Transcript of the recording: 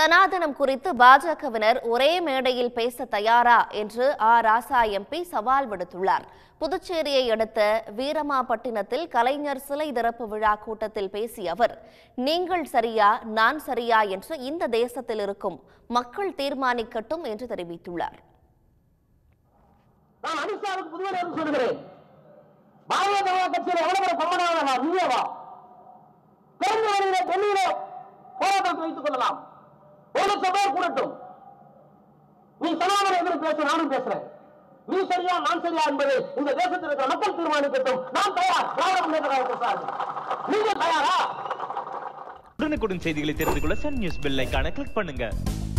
சனாதனம் குறித்து பாஜகவினர் ஒரே மேடையில் பேச தயாரா என்று ஆ ராசா எம்பி சவால் விடுத்துள்ளார் புதுச்சேரியை அடுத்த வீரமாபட்டினத்தில் கலைஞர் சிலை திறப்பு விழா கூட்டத்தில் பேசிய அவர் நீங்கள் சரியா நான் சரியா என்று இந்த தேசத்தில் இருக்கும் மக்கள் தீர்மானிக்கட்டும் என்று தெரிவித்துள்ளார் நான் அமித்ஷாவுக்கு புதுவர் என்று சொல்கிறேன் பாரதிய ஜனதா கட்சியில் எவ்வளவு பேர் சம்மனாக நான் நீயவா தெரிந்த வழியில டெல்லியில போராட்டத்தை வைத்துக் கொள்ளலாம் ஒரு லட்சம் பேர் கூடட்டும் நீ சனாதன எதிர்ப்பு பேச நானும் பேசுறேன் நீ சரியா நான் சரியா என்பதை இந்த தேசத்தில் இருக்கிற மக்கள் தீர்மானிக்கட்டும் நான் தயார் திராவிட முன்னேற்ற கழகத்தை சார்ந்து நீங்க தயாரா உடனுக்குடன் செய்திகளை தெரிந்து கொள்ள சன் நியூஸ் பெல் ஐகானை கிளிக் பண்ணுங்க